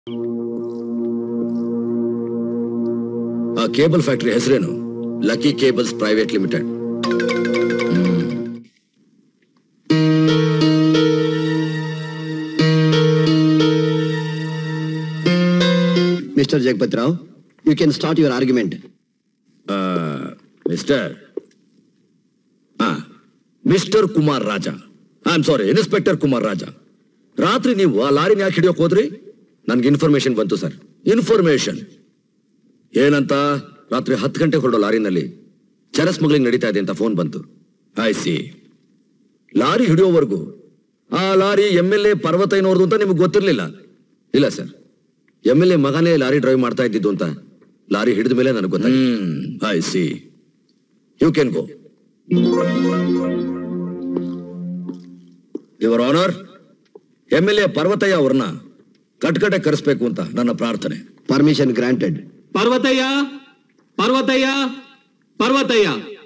ಆ cable factory ಹೆಸರೇನು lucky cables private limited Mr. Jagpat Rao, you can start your argument. Mister ಹಾ mister Kumar Raja I am sorry inspector Kumar Raja ರಾತ್ರಿ ನೀವು ಆ ಲಾರಿನ ಯಾಕೆ ಹಿಡಿಯೋಕ್ ಹೋದ್ರಿ ನನ್ಗೆ ಇನ್ಫಾರ್ಮೇಶನ್ ಬಂತು ಸರ್ ಇನ್ಫಾರ್ಮೇಶನ್ ಏನಂತ ರಾತ್ರಿ ಹತ್ತು ಗಂಟೆ ಹೊರಡೋ ಲಾರಿನಲ್ಲಿ ಚರಸ್ ಸ್ಮಗ್ಲಿಂಗ್ ನಡೀತಾ ಇದೆ ಅಂತ ಫೋನ್ ಬಂತು ಐ ಸಿ ಲಾರಿ ಹಿಡಿಯೋವರೆಗೂ ಆ ಲಾರಿ ಎಮ್ ಎಲ್ ಎ ಪರ್ವತೈನವ್ರದ್ದು ಅಂತ ನಿಮ್ಗೆ ಗೊತ್ತಿರ್ಲಿಲ್ಲ ಇಲ್ಲ ಸರ್ ಎಮ್ ಎಲ್ ಎ ಮಗನೇ ಲಾರಿ ಡ್ರೈವ್ ಮಾಡ್ತಾ ಇದ್ದಿದ್ದು ಅಂತ ಲಾರಿ ಹಿಡಿದ ಮೇಲೆ ನನಗೆ ಗೊತ್ತಾಯ್ತು I see you can go your honour M L A Parvathaiah ಅವ್ರನ್ನ ಕಟ್ಕಟೆ ಕರೆಸ್ಬೇಕು ಅಂತ ನನ್ನ ಪ್ರಾರ್ಥನೆ Permission granted. ಪರ್ವತಯ್ಯ ಪರ್ವತಯ್ಯ ಪರ್ವತಯ್ಯ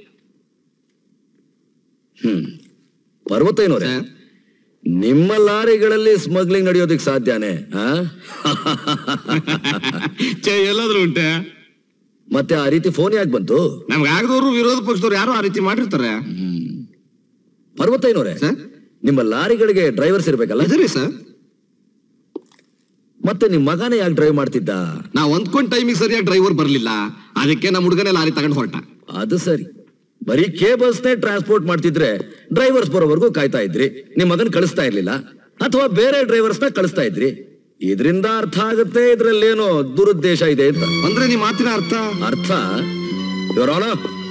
ಪರ್ವತಯ್ಯನವ್ರೆ ನಿಮ್ಮ ಲಾರಿಗಳಲ್ಲಿ ಸ್ಮಗ್ಲಿಂಗ್ ನಡೆಯೋದಕ್ಕೆ ಸಾಧ್ಯನೇ ಆ? ಛೇ ಎಲ್ಲಾದ್ರೂ ಉಂಟೆ ಮತ್ತೆ ಆ ರೀತಿ ಫೋನ್ ಯಾಕೆ ಬಂತು ನಮ್ಗೆ ಆಗದವ್ರು ವಿರೋಧ ಪಕ್ಷದವ್ರು ಯಾರು ಆ ರೀತಿ ಮಾಡಿರ್ತಾರೆ ಪರ್ವತಯ್ಯನವ್ರೆ ಸರ್? ನಿಮ್ಮ ಲಾರಿಗಳಿಗೆ ಡ್ರೈವರ್ಸ್ ಇರ್ಬೇಕಲ್ಲ ಇದರಿ ಸರ್ ಮತ್ತೆ ನಿಮ್ ಮಗನೇ ಯಾಕೆ ಡ್ರೈವ್ ಮಾಡ್ತಿದ್ದ ನಾವ್ ಅಂದ್ಕೊಂಡ್ ಟೈಮಿಗೆ ಸರಿಯಾಗಿ ಡ್ರೈವರ್ ಬರ್ಲಿಲ್ಲ ಅದಕ್ಕೆ ನಮ್ಮ ಹುಡುಗನೇ ಲಾರಿ ತಗೊಂಡ್ ಹೊರಟ ಅದು ಸರಿ ಬರೀ ಕೇಬಲ್ಸ್ನೇ ಟ್ರಾನ್ಸ್ಪೋರ್ಟ್ ಮಾಡ್ತಿದ್ರೆ ಡ್ರೈವರ್ಸ್ ಬರೋವರೆಗೂ ಕಾಯ್ತಾ ಇದ್ರಿ ನಿಮ್ ಮಗನ್ ಕಳಿಸ್ತಾ ಇರ್ಲಿಲ್ಲ ಅಥವಾ ಬೇರೆ ಡ್ರೈವರ್ಸ್ ನ ಕಳಿಸ್ತಾ ಇದ್ರಿ ಇದರಿಂದ ಅರ್ಥ ಆಗುತ್ತೆ ಇದ್ರಲ್ಲೇನೋ ದುರುದ್ದೇಶ ಇದೆ ಅಂತ ಅಂದ್ರೆ ನಿಮ್ ಮಾತಿನ ಅರ್ಥ ಅರ್ಥ ಇವರೋಣ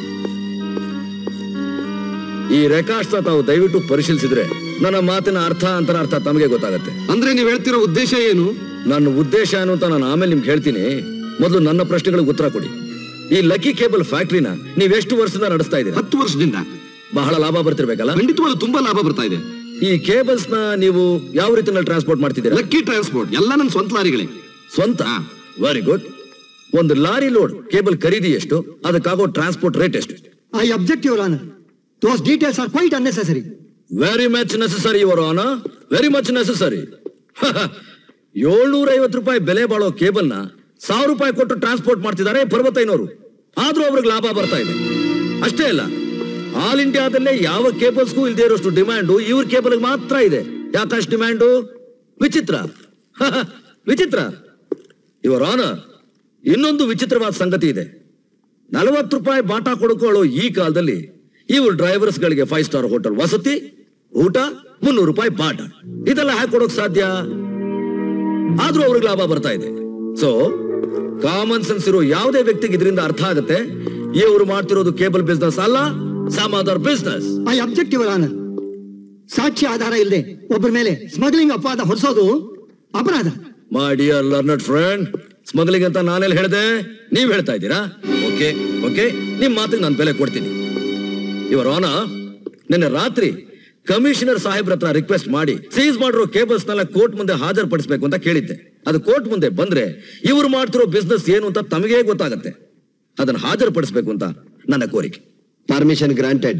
ಈ ರೆಕಾರ್ಡ್ಸ್ ತಾವು ದಯವಿಟ್ಟು ಪರಿಶೀಲಿಸಿದ್ರೆ ನನ್ನ ಮಾತಿನ ಅರ್ಥ ಅಂತರ ಅರ್ಥ ತಮಗೆ ಗೊತ್ತಾಗತ್ತೆ ಅಂದ್ರೆ ನೀವ್ ಹೇಳ್ತಿರೋ ಉದ್ದೇಶ ಏನು ನನ್ನ ಉದ್ದೇಶ ಏನು ಅಂತ ನಾನು ಆಮೇಲೆ ನಿಮ್ಗೆ ಹೇಳ್ತೀನಿ ಮೊದಲು ನನ್ನ ಪ್ರಶ್ನೆಗಳಿಗೆ ಉತ್ತರ ಕೊಡಿ ಈ ಲಕ್ಕಿ ಕೇಬಲ್ ಫ್ಯಾಕ್ಟ್ರಿನ ನೀವ್ ಎಷ್ಟು ವರ್ಷದಿಂದ ನಡೆಸ್ತಾ ಇದ್ದೀರಾ ಹತ್ತು ವರ್ಷದಿಂದ ಬಹಳ ಲಾಭ ಬರ್ತಿರ್ಬೇಕಲ್ಲ ಖಂಡಿತವಾಗ್ಲೂ ತುಂಬಾ ಲಾಭ ಬರ್ತಾ ಇದೆ ಈ ಕೇಬಲ್ಸ್ ನ ನೀವು ಯಾವ ರೀತಿನಲ್ಲಿ ಟ್ರಾನ್ಸ್ಪೋರ್ಟ್ ಮಾಡ್ತಿದ್ದೀರಾ ಲಕ್ಕಿ ಟ್ರಾನ್ಸ್ಪೋರ್ಟ್ ಎಲ್ಲ ನನ್ನ ಸ್ವಂತ ಲಾರಿಗಳೇ ಸ್ವಂತ ವೆರಿ ಗುಡ್ ಒಂದು ಲಾರಿ ಲೋಡ್ ಕೇಬಲ್ ಖರೀದಿ ಎಷ್ಟು ಅದಕ್ಕಾಗೋ ಟ್ರಾನ್ಸ್ಪೋರ್ಟ್ ರೇಟ್ ಎಷ್ಟು I object, Your Honor. Those details are quite unnecessary. Very much necessary your honour very much necessary ಏಳ್ನೂರ ಐವತ್ತು ರೂಪಾಯಿ ಬೆಲೆ ಬಾಳೋ ಕೇಬಲ್ ನ ಸಾವಿರ ರೂಪಾಯಿ ಕೊಟ್ಟು ಟ್ರಾನ್ಸ್ಪೋರ್ಟ್ ಮಾಡ್ತಿದ್ದಾರೆ ಪರ್ವತೈನವರು ಆದ್ರೂ ಅವ್ರಿಗೆ ಲಾಭ ಬರ್ತಾ ಇದೆ ಅಷ್ಟೇ ಅಲ್ಲ ಆಲ್ ಇಂಡಿಯಾದಲ್ಲೇ ಯಾವ ಕೇಬಲ್ಸ್ಗೂ ಇಲ್ಲದೆ ಇರೋಷ್ಟು ಡಿಮ್ಯಾಂಡು ಇವ್ರ ಕೇಬಲ್ ಮಾತ್ರ ಇದೆ ಯಾಕಷ್ಟು ಡಿಮ್ಯಾಂಡು ವಿಚಿತ್ರ ವಿಚಿತ್ರ ಇವರ ಆನರ್ ಇನ್ನೊಂದು ವಿಚಿತ್ರವಾದ ಸಂಗತಿ ಇದೆ ನಲವತ್ತು ರೂಪಾಯಿ ಬಾಟಾ ಕೊಡ್ಕೊಳ್ಳೋ ಈ ಕಾಲದಲ್ಲಿ ಇವ್ರು ಡ್ರೈವರ್ಸ್ ಗಳಿಗೆ ಫೈವ್ ಸ್ಟಾರ್ ಹೋಟೆಲ್ ವಸತಿ ಊಟ ಮುನ್ನೂರು ರೂಪಾಯಿ ಬಾಟ ಇದೆಲ್ಲ ಹಾಕಿ ಕೊಡೋಕ್ ಸಾಧ್ಯ ಆದ್ರೂ ಅವ್ರಿಗೆ ಲಾಭ ಬರ್ತಾ ಇದೆ ಸೊ ಕಾಮನ್ ಸೆನ್ಸ್ ಇರೋ ಯಾವುದೇ ವ್ಯಕ್ತಿಗೆ ಇದರಿಂದ ಅರ್ಥ ಆಗುತ್ತೆ ಇವ್ರು ಮಾಡ್ತಿರೋದು ಕೇಬಲ್ ಬಿಸ್ನೆಸ್ ಅಲ್ಲ some other business I object, Your Honor. ಸಾಕ್ಷಿ ಆಧಾರ ಇಲ್ಲದೆ ಒಬ್ಬರ ಮೇಲೆ ಸ್ಮಗ್ಲಿಂಗ್ ಅಪವಾದ ಹೊರಿಸೋದು ಅಪರಾಧ my dear learned friend smuggling ಅಂತ ನಾನೆಲ್ಲ ಹೇಳ್ದೆ ನೀವ್ ಹೇಳ್ತಾ ಇದ್ದೀರಾ ಓಕೆ ಓಕೆ ನಿಮ್ ಮಾತಿಗೆ ನಾನು ಬೆಲೆ ಕೊಡ್ತೀನಿ ಇವರ ಆನ ನಿನ್ನೆ ರಾತ್ರಿ ಕಮಿಷನರ್ ಸಾಹೇಬ್ರ ಹತ್ರ ರಿಕ್ವೆಸ್ಟ್ ಮಾಡಿ ಸೀಸ್ ಮಾಡಿರೋ ಕೇಬಲ್ಸ್ ನೆಲ್ಲ ಕೋರ್ಟ್ ಮುಂದೆ ಹಾಜರುಪಡಿಸಬೇಕು ಅಂತ ಕೇಳಿದ್ದೆ ಅದು ಕೋರ್ಟ್ ಮುಂದೆ ಬಂದ್ರೆ ಇವ್ರು ಮಾಡ್ತಿರೋ ಬಿಸ್ನೆಸ್ ಏನು ಅಂತ ತಮಗೇ ಗೊತ್ತಾಗತ್ತೆ ಅದನ್ನ ಹಾಜರುಪಡಿಸಬೇಕು ಅಂತ ನನ್ನ ಕೋರಿಕೆ Permission granted.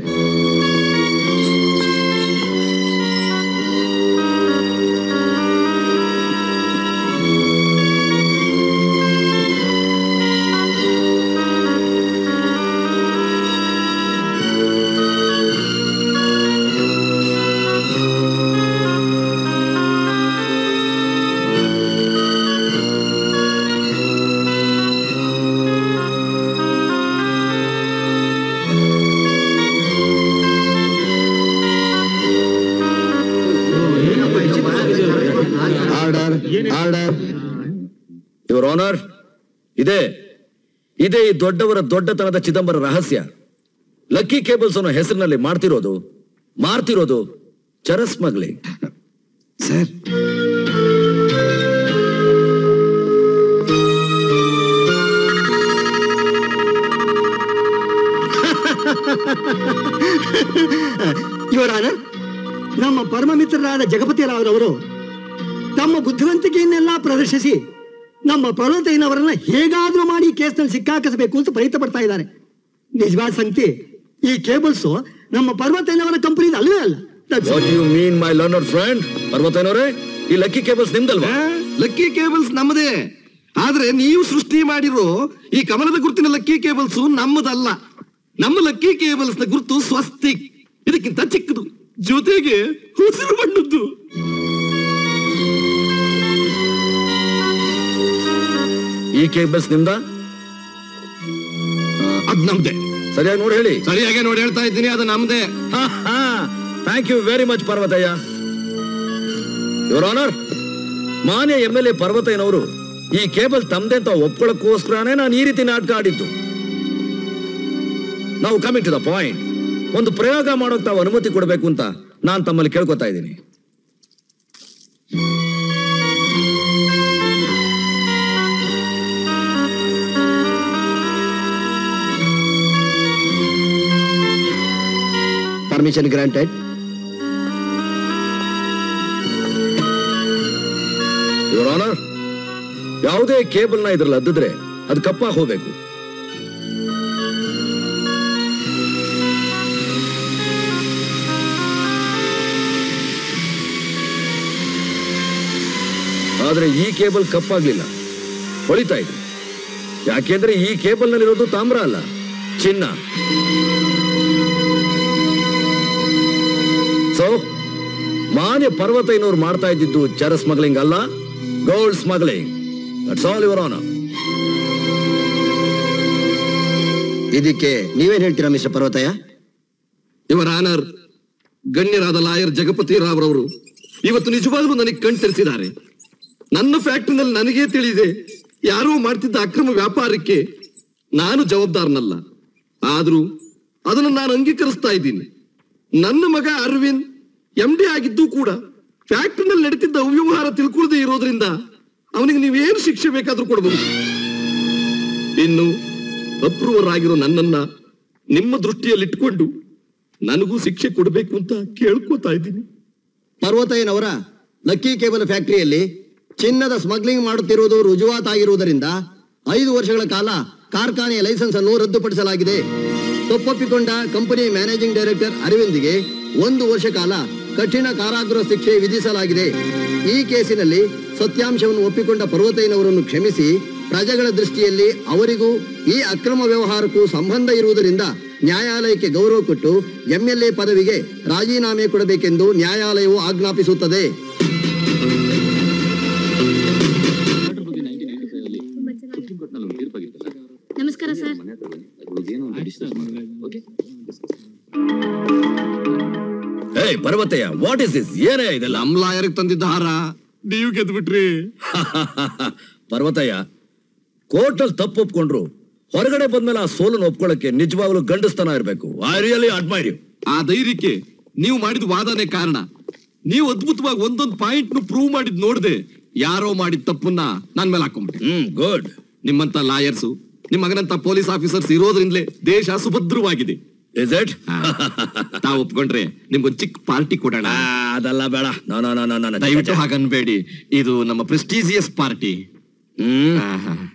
Order, order. Your honour ಇದೇ ಇದೇ ಈ ದೊಡ್ಡವರ ದೊಡ್ಡತನದ ಚಿದಂಬರ ರಹಸ್ಯ ಲಕ್ಕಿ ಕೇಬಲ್ಸ್ ಅನ್ನೋ ಹೆಸರಿನಲ್ಲಿ ಮಾಡ್ತಿರೋದು ಮಾರ್ತಿರೋದು charas smuggling sir your honour ನಮ್ಮ ಪರಮ ಮಿತ್ರರಾದ ಜಗಪತಿ ರಾವ್ರವರು ತಮ್ಮ ಬುದ್ಧಿವಂತಿಕೆಯನ್ನೆಲ್ಲ ಪ್ರದರ್ಶಿಸಿ ನಮ್ಮ ಪರ್ವತಯ್ಯನವರನ್ನ ಹೇಗಾದ್ರೂ ಮಾಡಿ ಈ ಕೇಸ್ನಲ್ಲಿ ಸಿಕ್ಕಾಕಿಸಬೇಕು ಅಂತ ಪ್ರಯತ್ನ ಪಡ್ತಾ ಇದ್ದಾರೆ ನಿಜವಾದ ಸಂಗತಿ ಈ ಕೇಬಲ್ಸ್ ನಮ್ಮ ಪರ್ವತಯ್ಯನವರ ಕಂಪನಿ ಅಲ್ಲವೇ ಅಲ್ಲ That's all. What you mean my learner friend ಪರ್ವತನವರೇ ಈ ಲಕ್ಕಿ ಕೇಬಲ್ಸ್ ನಿಮ್ದಲ್ವಾ ಆ? ಲಕ್ಕಿ ಕೇಬಲ್ಸ್ ನಮ್ಮದೇ ಆದ್ರೆ ನೀವು ಸೃಷ್ಟಿ ಮಾಡಿರೋ ಈ ಕಮಲದ ಗುರುತಿನ ಲಕ್ಕಿ ಕೇಬಲ್ಸ್ ನಮ್ಮದಲ್ಲ ನಮ್ಮ ಲಕ್ಕಿ ಕೇಬಲ್ಸ್ ನ ಗುರುತು ಸ್ವಸ್ತಿಕ್ ಇದಕ್ಕಿಂತ ಚಿಕ್ಕದು ಜೊತೆಗೆ ಹಸಿರು ಬಣ್ಣದ್ದು ಈ ಕೇಬಲ್ಸ್ ನಿಮ್ದ ಅದ್ ನಮ್ದೇ ಸರಿಯಾಗಿ ನೋಡಿ ಹೇಳಿ ಸರಿಯಾಗಿ ನೋಡಿ ಹೇಳ್ತಾ ಇದ್ದೀನಿ ಅದು ನಮ್ದೇ thank you very much Parvathaiah your honour ಮಾನ್ಯ ಎಂ ಎಲ್ ಎ ಪರ್ವತಯ್ಯನವರು ಈ ಕೇಬಲ್ ತಮ್ದೆ ಅಂತ ಒಪ್ಕೊಳ್ಳೋಕ್ಕೋಸ್ಕರನೇ ನಾನು ಈ ರೀತಿ ನಾಟಕ ಆಡಿದ್ದು ನಾವು ಕಮಿಂಗ್ ಟು ದ ಪಾಯಿಂಟ್ ಒಂದು ಪ್ರಯೋಗ ಮಾಡೋಕ್ ತಾವು ಅನುಮತಿ ಕೊಡಬೇಕು ಅಂತ ನಾನು ತಮ್ಮಲ್ಲಿ ಕೇಳ್ಕೊತಾ ಇದ್ದೀನಿ Permission granted. ಯುವರ್ ಆನರ್ ಯಾವುದೇ ಕೇಬಲ್ನ ಇದ್ರಲ್ಲಿ ಅದ್ದಿದ್ರೆ ಅದು ಕಪ್ಪಾಗಿ ಹೋಗ್ಬೇಕು ಆದ್ರೆ ಈ ಕೇಬಲ್ ಕಪ್ಪಾಗ್ಲಿಲ್ಲ ಹೊಳಿತಾ ಇದೆ ಯಾಕೆಂದ್ರೆ ಈ ಕೇಬಲ್ ನಲ್ಲಿರೋದು ತಾಮ್ರ ಅಲ್ಲ ಚಿನ್ನ ಸೊ ಮಾನ್ಯ ಪರ್ವತಯ್ಯನವ್ರು ಮಾಡ್ತಾ ಇದ್ದಿದ್ದು ಚರ ಸ್ಮಗ್ಲಿಂಗ್ ಅಲ್ಲ gold smuggling that's all your honour ಇದಕ್ಕೆ ನೀವೇನ್ ಹೇಳ್ತೀರಾ ಮಿಸ್ಟರ್ ಪರ್ವತಯ್ಯ ಇವರ ಆನರ್ ಗಣ್ಯರಾದ ಲಾಯರ್ ಜಗಪತಿ ರಾವ್ ರವರು ಇವತ್ತು ನಿಜವಾಗ್ಲೂ ನನಗೆ ಕಣ್ ತೆರೆಸಿದ್ದಾರೆ ನನ್ನ ಫ್ಯಾಕ್ಟರಿನಲ್ಲಿ ನನಗೇ ತಿಳಿದೆ ಯಾರೋ ಮಾಡ್ತಿದ್ದ ಅಕ್ರಮ ವ್ಯಾಪಾರಕ್ಕೆ ನಾನು ಜವಾಬ್ದಾರನಲ್ಲ ಆದ್ರೂ ಅದನ್ನು ನಾನು ಅಂಗೀಕರಿಸ್ತಾ ಇದ್ದೀನಿ ನನ್ನ ಮಗ ಅರವಿಂದ್ ಎಂ ಡಿ ಆಗಿದ್ದು ಕೂಡ ಫ್ಯಾಕ್ಟರಿನಲ್ಲಿ ನಡೀತಿದ್ದ ಅವ್ಯವಹಾರ ತಿಳ್ಕೊಳ್ಳದೆ ಇರೋದ್ರಿಂದ ಅವನಿಗೆ ನೀವೇನು ಶಿಕ್ಷೆ ಬೇಕಾದ್ರೂ ಕೊಡಬಹುದು ಇನ್ನು ಅಪ್ರೂವರ್ ಆಗಿರೋ ನನ್ನನ್ನ ನಿಮ್ಮ ದೃಷ್ಟಿಯಲ್ಲಿಟ್ಟುಕೊಂಡು ನನಗೂ ಶಿಕ್ಷೆ ಕೊಡಬೇಕು ಅಂತ ಕೇಳ್ಕೊತಾ ಇದ್ದೀನಿ ಪರ್ವತಯ್ಯನವರ ಲಕ್ಕಿ ಕೇಬಲ್ ಫ್ಯಾಕ್ಟರಿಯಲ್ಲಿ ಚಿನ್ನದ ಸ್ಮಗ್ಲಿಂಗ್ ಮಾಡುತ್ತಿರುವುದು ರುಜುವಾತಾಗಿರುವುದರಿಂದ ಐದು ವರ್ಷಗಳ ಕಾಲ ಕಾರ್ಖಾನೆಯ ಲೈಸೆನ್ಸ್ ಅನ್ನು ರದ್ದುಪಡಿಸಲಾಗಿದೆ ತಪ್ಪೊಪ್ಪಿಕೊಂಡ ಕಂಪನಿ ಮ್ಯಾನೇಜಿಂಗ್ ಡೈರೆಕ್ಟರ್ ಅರವಿಂದ್ಗೆ ಒಂದು ವರ್ಷ ಕಾಲ ಕಠಿಣ ಕಾರಾಗೃಹ ಶಿಕ್ಷೆ ವಿಧಿಸಲಾಗಿದೆ ಈ ಕೇಸಿನಲ್ಲಿ ಸತ್ಯಾಂಶವನ್ನು ಒಪ್ಪಿಕೊಂಡ ಪರ್ವತಯ್ಯನವರನ್ನು ಕ್ಷಮಿಸಿ ಪ್ರಜೆಗಳ ದೃಷ್ಟಿಯಲ್ಲಿ ಅವರಿಗೂ ಈ ಅಕ್ರಮ ವ್ಯವಹಾರಕ್ಕೂ ಸಂಬಂಧ ಇರುವುದರಿಂದ ನ್ಯಾಯಾಲಯಕ್ಕೆ ಗೌರವ ಕೊಟ್ಟು ಎಂಎಲ್ಎ ಪದವಿಗೆ ರಾಜೀನಾಮೆ ಕೊಡಬೇಕೆಂದು ನ್ಯಾಯಾಲಯವು ಆಜ್ಞಾಪಿಸುತ್ತದೆ ನಮಸ್ಕಾರ sir hey Parvathaiah what is this ಏನೇ ಇದೆಲ್ಲ ನಮ್ ಲಾಯರ್ ತಂದಿದ್ದ ಹಾರ ನೀವು ಗೆದ್ಬಿಟ್ರಿ ಪರ್ವತಯ್ಯ ಕೋರ್ಟಲ್ಲಿ ತಪ್ಪು ಒಪ್ಕೊಂಡ್ರು ಹೊರಗಡೆ ಬಂದ್ಮೇಲೆ ಆ ಸೋಲನ್ನು ಒಪ್ಕೊಳ್ಳಕ್ಕೆ ನಿಜವಾಗ್ಲೂ ಗಂಡಸ್ತನ ಇರಬೇಕು ಐ ರಿಯಲಿ ಅಡ್ಮೈರ್ ಯು ಆ ಧೈರ್ಯಕ್ಕೆ ನೀವು ಮಾಡಿದ ವಾದನೆ ಕಾರಣ ನೀವು ಅದ್ಭುತವಾಗಿ ಒಂದೊಂದು ಪಾಯಿಂಟ್ ನು ಪ್ರೂವ್ ಮಾಡಿದ್ ನೋಡ್ದೆ ಯಾರೋ ಮಾಡಿದ ತಪ್ಪನ್ನ ನನ್ ಮೇಲೆ ಹಾಕೊಂಡ್ಬಿಟ್ಟೆ ಹ್ಮ್ ಗುಡ್ ನಿಮ್ಮಂತ ಲಾಯರ್ಸು ನಿಮ್ಮ ಮಗನಂತ ಪೊಲೀಸ್ ಆಫೀಸರ್ಸ್ ಇರೋದ್ರಿಂದಲೇ ದೇಶ ಸುಭದ್ರವಾಗಿದೆ ಇಸ್ ಇಟ್ ತಾವು ಒಪ್ಕೊಂಡ್ರೆ ನಿಮ್ಗೊಂದು ಚಿಕ್ಕ ಪಾರ್ಟಿ ಕೊಡೋಣ ಅದಲ್ಲ ಬೇಡ ನೋ ನೋ ನೋ ನೋ ದಯವಿಟ್ಟು ಹಾಗನ್ಬೇಡಿ ಇದು ನಮ್ಮ ಪ್ರೆಸ್ಟೀಜಿಯಸ್ ಪಾರ್ಟಿ ಹ್ಮ್